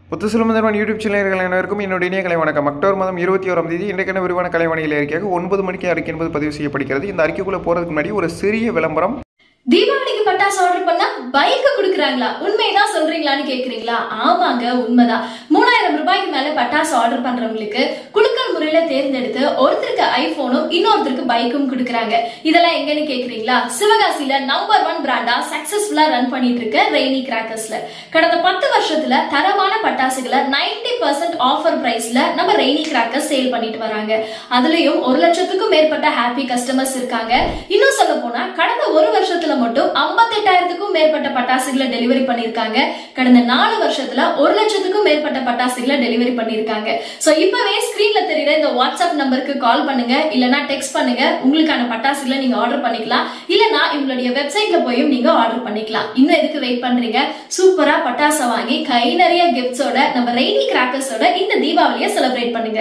புத்துசுலமதன் YouTube சேனல்கள் அனைவருக்கும் என்னுடைய இணைய கலை வணக்கம் அக்டோபர் மாதம் இருபத்தி ஓராம் தேதி இன்றைக்கான விரிவான கலைவாணியில் அறிக்கையாக ஒன்பது மணிக்கு அறிக்கை என்பது பதிவு செய்யப்படுகிறது இந்த அறிக்கைக்குள்ளே போகிறதுக்கு முன்னாடி ஒரு சிறிய விளம்பரம் தீபாவளிக்கு பட்டாசு ஆர்டர் பண்ணா பைக் கொடுக்குறாங்களா உண்மைதான் சொல்றீங்களான்னு கேக்குறீங்களா ஆமாங்க உண்மைதான் மூணாயிரம் ரூபாய்க்கு மேல பட்டாசு ஆர்டர் பண்றவங்களுக்கு குலுக்கல் முறையில தேர்ந்தெடுத்து ஒருத்தருக்கு ஐபோனும் இன்னொருத்தருக்கு பைக்கும் கொடுக்குறாங்க இதெல்லாம் எங்கன்னு கேக்குறீங்களா சிவகாசியில நம்பர் ஒன் பிராண்டா சக்சஸ்ஃபுல்லா ரன் பண்ணிட்டு இருக்க ரெய்னி கிராக்கர்ஸ்ல கடந்த பத்து வருஷத்துல தரமான பட்டாசுகளை 90% பர்சன்ட் ஆஃபர் பிரைஸ்ல நம்ம ரெய்னி கிராக்கர்ஸ் சேல் பண்ணிட்டு வராங்க அதுலயும் ஒரு லட்சத்துக்கும் மேற்பட்ட ஹாப்பி கஸ்டமர்ஸ் இருக்காங்க இன்னும் சொல்ல போனா கடந்த ஒரு வருஷத்துல மட்டும் 58000க்கும் மேற்பட்ட பட்டாசுகளை டெலிவரி பண்ணிருக்காங்க கடந்த நாலு வருஷத்துல ஒரு லட்சத்துக்கும் மேற்பட்ட பட்டாசுகளை டெலிவரி பண்ணிருக்காங்க சோ இப்பவே ஸ்கிரீன்ல தெரியுற இந்த வாட்ஸ்அப் நம்பருக்கு கால் பண்ணுங்க இல்லனா டெக்ஸ்ட் பண்ணுங்க உங்களுக்கான பட்டாசுகளை நீங்க ஆர்டர் பண்ணிக்கலாம் இல்லனா இவங்களுடைய வெப்சைட்ல போயும் நீங்க ஆர்டர் பண்ணிக்கலாம் இன்னும் எதுக்கு வெயிட் பண்றீங்க சூப்பரா பட்டாசை வாங்கி கை நிறைய கிஃப்ட்ஸோட நம்ம ரெய்னி கிராக்கர்ஸோட இந்த தீபாவளியை செலிப்ரேட் பண்ணுங்க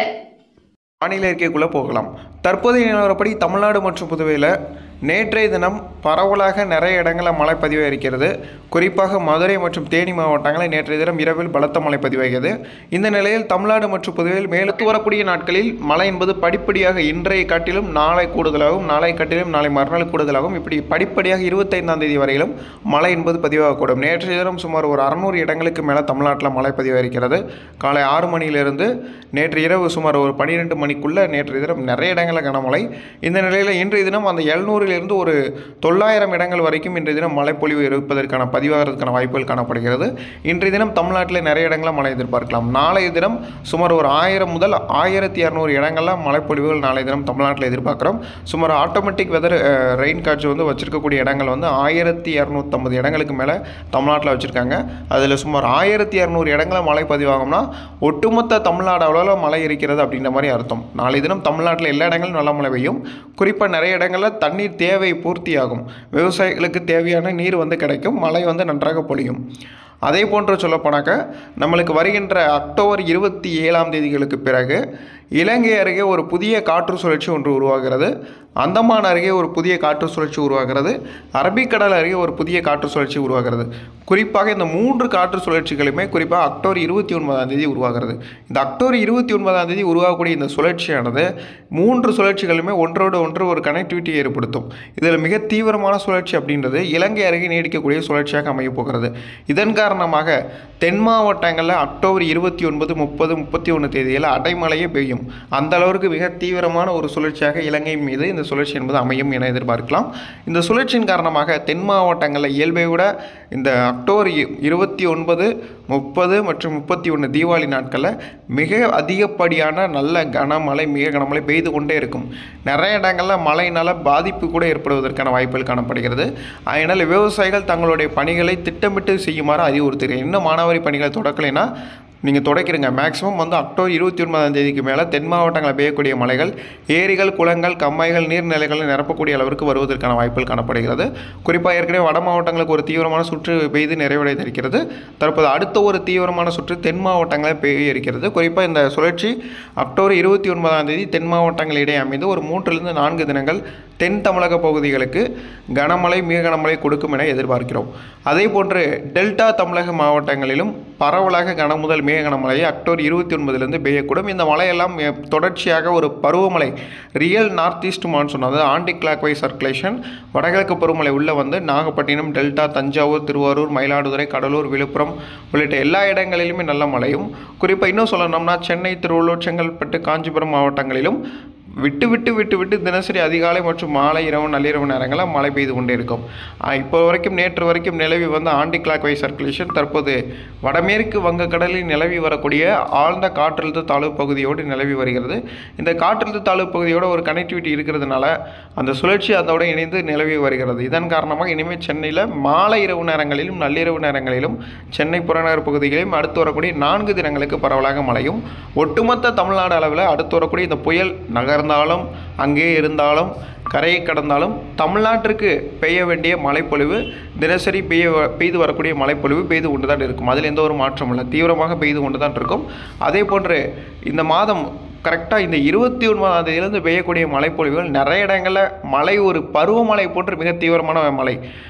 வானிலை அறிக்கைக்குள்ளே போகலாம் தற்போதைய நிலவரப்படி தமிழ்நாடு மற்றும் புதுவையில் நேற்றைய தினம் பரவலாக நிறைய இடங்களில் மழை பதிவாகிறது குறிப்பாக மதுரை மற்றும் தேனி மாவட்டங்களில் நேற்றைய தினம் இரவில் பலத்த மழை பதிவாகியது இந்த நிலையில் தமிழ்நாடு மற்றும் புதுவையில் மேலுக்கு வரக்கூடிய நாட்களில் மழை என்பது படிப்படியாக இன்றைய காட்டிலும் நாளை கூடுதலாகும் நாளை காட்டிலும் நாளை மறுநாள் கூடுதலாகும் இப்படி படிப்படியாக இருபத்தைந்தாம் தேதி வரையிலும் மழை என்பது பதிவாகக்கூடும் நேற்றைய தினம் சுமார் ஒரு அறநூறு இடங்களுக்கு மேலே தமிழ்நாட்டில் மழை பதிவாகிறது காலை ஆறு மணியிலிருந்து நேற்று இரவு சுமார் ஒரு பன்னிரெண்டு மணிக்குள்ளே நேற்றைய தினம் நிறைய இடங்களில் கனமழை இந்த நிலையில் இன்றைய தினம் அந்த எழுநூறிலிருந்து ஒரு தொள்ளாயிரம் இடங்கள் வரைக்கும் இன்றைய தினம் மழைப்பொழிவு இருப்பதற்கான பதிவாகிறதுக்கான வாய்ப்புகள் காணப்படுகிறது இன்றைய தினம் தமிழ்நாட்டில் நிறைய இடங்களில் மழை எதிர்பார்க்கலாம் நாளைய தினம் சுமார் ஒரு ஆயிரம் முதல் ஆயிரத்தி இரநூறு இடங்களில் மழைப்பொழிவுகள் நாளைய தினம் தமிழ்நாட்டில் எதிர்பார்க்குறோம் சுமார் ஆட்டோமேட்டிக் வெதர் ரெயின் காட்சி வந்து வச்சிருக்கக்கூடிய இடங்கள் வந்து ஆயிரத்தி இரநூத்தம்பது இடங்களுக்கு மேலே தமிழ்நாட்டில் வச்சுருக்காங்க அதில் சுமார் ஆயிரத்தி இரநூறு இடங்களில் மழை பதிவாகும்னா ஒட்டுமொத்த தமிழ்நாடு அளவில் மழை இருக்கிறது அப்படின்ற மாதிரி அர்த்தம் நாளை தினம் தமிழ்நாட்டில் எல்லா இடங்களும் நல்ல மழை பெய்யும் குறிப்பாக நிறைய இடங்களில் தண்ணீர் தேவை பூர்த்தியாகும் விவசாயிகளுக்கு தேவையான நீர் வந்து கிடைக்கும் மழை வந்து நன்றாக பொழியும் அதே போன்று சொல்லப்போனாக்க நம்மளுக்கு வருகின்ற அக்டோபர் இருபத்தி ஏழாம் தேதிகளுக்கு பிறகு இலங்கை அருகே ஒரு புதிய காற்று சுழற்சி ஒன்று உருவாகிறது அந்தமான் அருகே ஒரு புதிய காற்று சுழற்சி உருவாகிறது அரபிக்கடல் அருகே ஒரு புதிய காற்று சுழற்சி உருவாகிறது குறிப்பாக இந்த மூன்று காற்று சுழற்சிகளுமே குறிப்பாக அக்டோபர் இருபத்தி ஒன்பதாம் தேதி உருவாகிறது இந்த அக்டோபர் இருபத்தி ஒன்பதாம் தேதி உருவாகக்கூடிய இந்த சுழற்சியானது மூன்று சுழற்சிகளுமே ஒன்றோடு ஒன்று ஒரு கனெக்டிவிட்டி ஏற்படுத்தும் இதில் மிக தீவிரமான சுழற்சி அப்படின்றது இலங்கை அருகே நீடிக்கக்கூடிய சுழற்சியாக அமையப் போகிறது இதன் காரணமாக தென் மாவட்டங்களில் அக்டோபர் இருபத்தி ஒன்பது முப்பது முப்பத்தி ஒன்று தேதியில் அடைமழையே பெய்யும் அந்த அளவிற்கு மிக தீவிரமான ஒரு சுழற்சியாக இலங்கை மீது இந்த சுழற்சி என்பது அமையும் என எதிர்பார்க்கலாம் இந்த சுழற்சியின் காரணமாக தென் மாவட்டங்களில் இயல்பை விட இந்த அக்டோபர் இ- இருபத்தி ஒன்பது முப்பது மற்றும் முப்பத்தி ஒன்று தீபாவளி நாட்களில் மிக அதிகப்படியான நல்ல கனமழை மிக கனமழை பெய்து கொண்டே இருக்கும் நிறைய இடங்களில் மழையினால் பாதிப்பு கூட ஏற்படுவதற்கான வாய்ப்புகள் காணப்படுகிறது அதனால் விவசாயிகள் தங்களுடைய பணிகளை திட்டமிட்டு செய்யுமாறு அறிவுறுத்துகிறேன் இன்னும் மானாவாரி பணிகள் தொடக்கலைன்னா நீங்கள் தொடக்கிறீங்க மேக்ஸிமம் வந்து அக்டோபர் இருபத்தி ஒன்பதாம் தேதிக்கு மேலே தென் மாவட்டங்களில் பெய்யக்கூடிய மழைகள் ஏரிகள் குளங்கள் கம்மாய்கள் நீர்நிலைகளை நிரப்பக்கூடிய அளவிற்கு வருவதற்கான வாய்ப்புகள் காணப்படுகிறது குறிப்பாக ஏற்கனவே வட மாவட்டங்களுக்கு ஒரு தீவிரமான சுற்று பெய்து நிறைவடைந்திருக்கிறது தற்போது அடுத்த ஒரு தீவிரமான சுற்று தென் மாவட்டங்களில் பெய்ய இருக்கிறது குறிப்பாக இந்த சுழற்சி அக்டோபர் இருபத்தி ஒன்பதாம் தேதி தென் மாவட்டங்களிடையே அமைந்து ஒரு மூன்றிலிருந்து நான்கு தினங்கள் தென் தமிழக பகுதிகளுக்கு கனமழை மிக கனமழை கொடுக்கும் என எதிர்பார்க்கிறோம் அதே போன்று டெல்டா தமிழக மாவட்டங்களிலும் பரவலாக கன முதல் மிக கனமழை அக்டோபர் இருபத்தி ஒன்பதுலேருந்து பெய்யக்கூடும் இந்த மழையெல்லாம் எ- தொடர்ச்சியாக ஒரு பருவமழை ரியல் நார்த் ஈஸ்ட் மான்சூன் அதாவது ஆண்டி கிளாக் வைஸ் சர்க்குலேஷன் வடகிழக்கு பருவமழை உள்ளே வந்து நாகப்பட்டினம் டெல்டா தஞ்சாவூர் திருவாரூர் மயிலாடுதுறை கடலூர் விழுப்புரம் உள்ளிட்ட எல்லா இடங்களிலுமே நல்ல மழையும் குறிப்பாக இன்னும் சொல்லணும்னா சென்னை திருவள்ளூர் செங்கல்பட்டு காஞ்சிபுரம் மாவட்டங்களிலும் விட்டு விட்டு விட்டு விட்டு தினசரி அதிகாலை மற்றும் மாலை இரவு நள்ளிரவு நேரங்களில் மழை பெய்து கொண்டே இருக்கும் ஆஹ் இப்போ வரைக்கும் நேற்று வரைக்கும் நிலவி வந்த ஆண்டி கிளாக் வைஸ் சர்க்குலேஷன் தற்போது வடமேற்கு வங்கக்கடலில் நிலவி வரக்கூடிய ஆழ்ந்த காற்றழுத்த தாழ்வு பகுதியோடு நிலவி வருகிறது இந்த காற்றழுத்த தாழ்வு பகுதியோட ஒரு கனெக்டிவிட்டி இருக்கிறதுனால அந்த சுழற்சி அதோட இணைந்து நிலவி வருகிறது இதன் காரணமாக இனிமேல் சென்னையில் மாலை இரவு நேரங்களிலும் நள்ளிரவு நேரங்களிலும் சென்னை புறநகர் பகுதிகளிலும் அடுத்து வரக்கூடிய நான்கு தினங்களுக்கு பரவலாக மழையும் ஒட்டுமொத்த தமிழ்நாடு அளவில் அடுத்து வரக்கூடிய இந்த புயல் நகர்ந்தாலும் அங்கே இருந்தாலும் கரையை கடந்தாலும் தமிழ்நாட்டிற்கு பெய்ய வேண்டிய மழைப்பொழிவு தினசரி பெய்ய வ- பெய்து வரக்கூடிய மழைப்பொழிவு பெய்து கொண்டு தான் இருக்கும் அதில் எந்த ஒரு மாற்றமும் இல்லை தீவிரமாக பெய்து கொண்டு தான் இருக்கும் அதே போன்று இந்த மாதம் கரெக்டாக இந்த இருபத்தி ஒன்பதாம் தேதியிலேருந்து பெய்யக்கூடிய மழைப்பொழிவுகள் நிறைய இடங்களில் மழை ஒரு பருவமழை போன்று மிக தீவிரமான மழை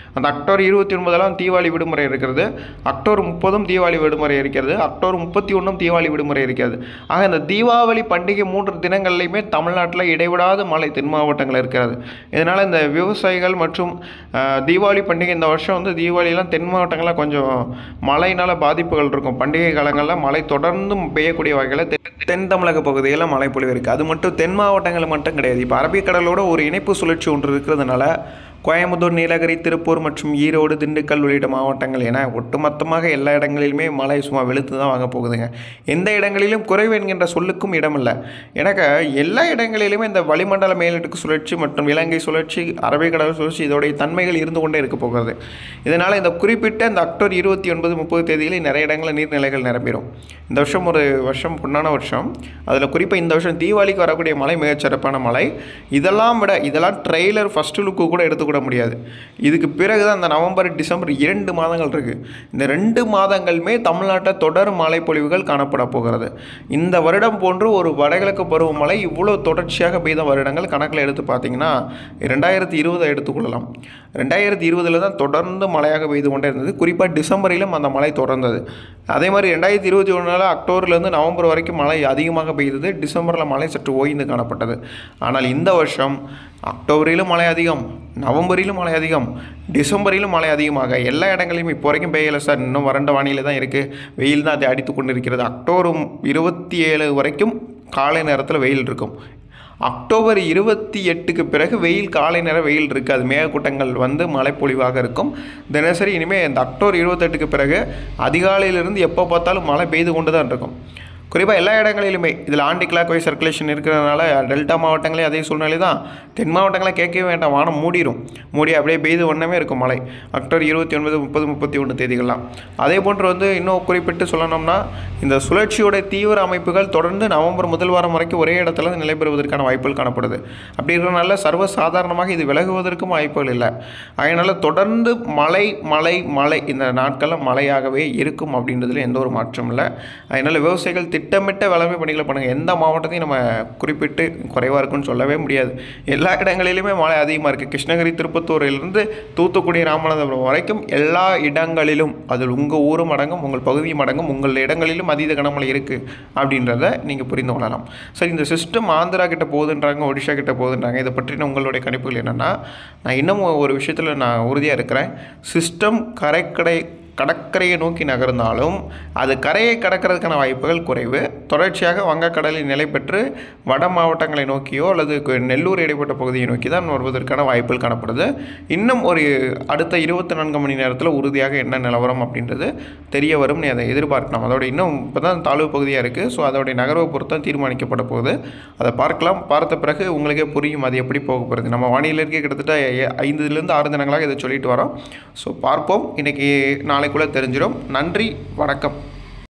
அந்த அக்டோபர் இருபத்தி ஒன்பதெல்லாம் தீபாவளி விடுமுறை இருக்கிறது அக்டோபர் முப்பதும் தீபாவளி விடுமுறை இருக்கிறது அக்டோபர் முப்பத்தி ஒன்றும் தீபாவளி விடுமுறை இருக்கிறது ஆக இந்த தீபாவளி பண்டிகை மூன்று தினங்கள்லையுமே தமிழ்நாட்டில் இடைவிடாத மழை தென் மாவட்டங்கள் இருக்கிறது இதனால் இந்த விவசாயிகள் மற்றும் அஹ், தீபாவளி பண்டிகை இந்த வருஷம் வந்து தீபாவளியெல்லாம் தென் மாவட்டங்களில் கொஞ்சம் மழையினால் பாதிப்புகள் இருக்கும் பண்டிகை காலங்களில் மழை தொடர்ந்து பெய்யக்கூடிய வகையில் தென் தென் தமிழக பகுதிகளில் மழை பொழிவு இருக்குது அது மட்டும் தென் மாவட்டங்கள் மட்டும் கிடையாது இப்போ அரபிக்கடலோட ஒரு இணைப்பு சுழற்சி ஒன்று இருக்கிறதுனால கோயம்புத்தூர் நீலகிரி திருப்பூர் மற்றும் ஈரோடு திண்டுக்கல் உள்ளிட்ட மாவட்டங்கள் என ஒட்டுமொத்தமாக எல்லா இடங்களிலுமே மழை சும்மா வெளுத்து தான் வாங்க போகுதுங்க எந்த இடங்களிலும் குறைவு என்கின்ற சொல்லுக்கும் இடமில்லை எனக்கு எல்லா இடங்களிலுமே இந்த வளிமண்டல மேலடுக்கு சுழற்சி மற்றும் இலங்கை சுழற்சி அரபிக்கடல் சுழற்சி இதோடைய தன்மைகள் இருந்து கொண்டே இருக்க போகிறது இதனால் இந்த குறிப்பிட்ட இந்த அக்டோபர் இருபத்தி ஒன்பது முப்பது தேதியில் நிறைய இடங்களில் நீர்நிலைகள் நிரம்பிடும் இந்த வருஷம் ஒரு வருஷம் பொன்னான வருஷம் அதில் குறிப்பாக இந்த வருஷம் தீபாவளிக்கு வரக்கூடிய மழை மிகச் சிறப்பான மழை இதெல்லாம் விட இதெல்லாம் ட்ரெய்லர் ஃபஸ்ட்டு லுக்கு கூட எடுத்துக்கூட முடியாது இதுக்கு பிறகு தான் இந்த நவம்பர் டிசம்பர் இரண்டு மாதங்கள் இருக்குது இந்த ரெண்டு மாதங்களுமே தமிழ்நாட்டில் தொடர் மழை பொழிவுகள் காணப்பட போகிறது இந்த வருடம் போன்று ஒரு வடகிழக்கு பருவமழை இவ்வளோ தொடர்ச்சியாக பெய்த வருடங்கள் கணக்கில் எடுத்து பார்த்தீங்கன்னா ரெண்டாயிரத்தி இருபதை எடுத்துக்கொள்ளலாம் ரெண்டாயிரத்தி இருபதில் தான் தொடர்ந்து மழையாக பெய்து கொண்டே இருந்தது குறிப்பாக டிசம்பரிலும் அந்த மழை தொடர்ந்தது அதே மாதிரி ரெண்டாயிரத்தி இருபத்தி ஒன்றில் அக்டோபர்லேருந்து நவம்பர் வரைக்கும் மழை அதிகமாக பெய்தது டிசம்பரில் மழை சற்று ஓய்ந்து காணப்பட்டது ஆனால் இந்த வருஷம் அக்டோபரிலும் மழை அதிகம் நவம்பரிலும் மழை அதிகம் டிசம்பரிலும் மழை அதிகமாக எல்லா இடங்களிலும் இப்போ வரைக்கும் பெய்யலை சார் இன்னும் வறண்ட வானிலை தான் இருக்குது வெயில் தான் அதை அடித்து கொண்டு இருக்கிறது அக்டோபர் இருபத்தி ஏழு வரைக்கும் காலை நேரத்தில் வெயில் இருக்கும் அக்டோபர் இருபத்தி எட்டுக்கு பிறகு வெயில் காலை நேரம் வெயில் இருக்காது மேகக்கூட்டங்கள் வந்து மழைப்பொழிவாக இருக்கும் தினசரி இனிமேல் இந்த அக்டோபர் இருபத்தெட்டுக்கு பிறகு அதிகாலையிலிருந்து எப்போ பார்த்தாலும் மழை பெய்து கொண்டு தான் இருக்கும் குறிப்பாக எல்லா இடங்களிலுமே இதில் ஆண்டி கிளாக் வைஸ் சர்க்குலேஷன் இருக்கிறதுனால டெல்டா மாவட்டங்களே அதே சூழ்நிலை தான் தென் மாவட்டங்களை கேட்கவே வேண்டாம் வானம் மூடிடும் மூடி அப்படியே பெய்து ஒன்றமே இருக்கும் மழை அக்டோபர் இருபத்தி ஒன்பது முப்பது முப்பத்தி ஒன்று தேதிகள்லாம் அதே போன்று வந்து இன்னும் குறிப்பிட்டு சொல்லணும்னா இந்த சுழற்சியோட தீவிர அமைப்புகள் தொடர்ந்து நவம்பர் முதல் வாரம் வரைக்கும் ஒரே இடத்துல நிலை பெறுவதற்கான வாய்ப்புகள் காணப்படுது அப்படி இருக்கிறனால சர்வசாதாரணமாக இது விலகுவதற்கும் வாய்ப்புகள் இல்லை அதனால் தொடர்ந்து மழை மழை மழை இந்த நாட்களில் மழையாகவே இருக்கும் அப்படின்றதுல எந்த ஒரு மாற்றமும் இல்லை அதனால் விவசாயிகள் திட்டமிட்ட வேளாண்மை பணிகளை பண்ணுங்கள் எந்த மாவட்டத்தையும் நம்ம குறிப்பிட்டு குறைவாக இருக்குன்னு சொல்லவே முடியாது எல்லா இடங்களிலுமே மழை அதிகமாக இருக்குது கிருஷ்ணகிரி திருப்பத்தூரிலிருந்து தூத்துக்குடி ராமநாதபுரம் வரைக்கும் எல்லா இடங்களிலும் அதில் உங்கள் ஊரும் அடங்கும் உங்கள் பகுதியும் அடங்கும் உங்கள் இடங்களிலும் அதீத கனமழை இருக்குது அப்படின்றத நீங்கள் புரிந்து கொள்ளலாம் சரி இந்த சிஸ்டம் ஆந்திரா கிட்ட போகுதுன்றாங்க ஒடிஷா கிட்ட போகுதுன்றாங்க இதை பற்றின உங்களுடைய கணிப்புகள் என்னென்னா நான் இன்னும் ஒரு விஷயத்தில் நான் உறுதியாக இருக்கிறேன் சிஸ்டம் கரைக்கடை கடற்கரையை நோக்கி நகர்ந்தாலும் அது கரையை கடக்கிறதுக்கான வாய்ப்புகள் குறைவு தொடர்ச்சியாக வங்கக்கடலில் நிலை பெற்று வட மாவட்டங்களை நோக்கியோ அல்லது கு- நெல்லூர் இடைப்பட்ட பகுதியை நோக்கி தான் வருவதற்கான வாய்ப்புகள் காணப்படுது இன்னும் ஒரு அடுத்த இருபத்தி நான்கு மணி நேரத்தில் உறுதியாக என்ன நிலவரம் அப்படின்றது தெரிய வரும் நீ அதை எதிர்பார்க்கலாம் அதோட இன்னும் இப்போ தான் தாழ்வு பகுதியாக இருக்குது ஸோ அதோடைய நகர்வை பொறுத்து தான் தீர்மானிக்கப்பட போகுது அதை பார்க்கலாம் பார்த்த பிறகு உங்களுக்கே புரியும் அது எப்படி போக போகிறது நம்ம வானிலைக்கே கிட்டத்தட்ட எ- ஐந்துலேருந்து ஆறு தினங்களாக இதை சொல்லிட்டு வரோம் ஸோ பார்ப்போம் இன்றைக்கி நாளைக்குள்ளே தெரிஞ்சிடும் நன்றி வணக்கம்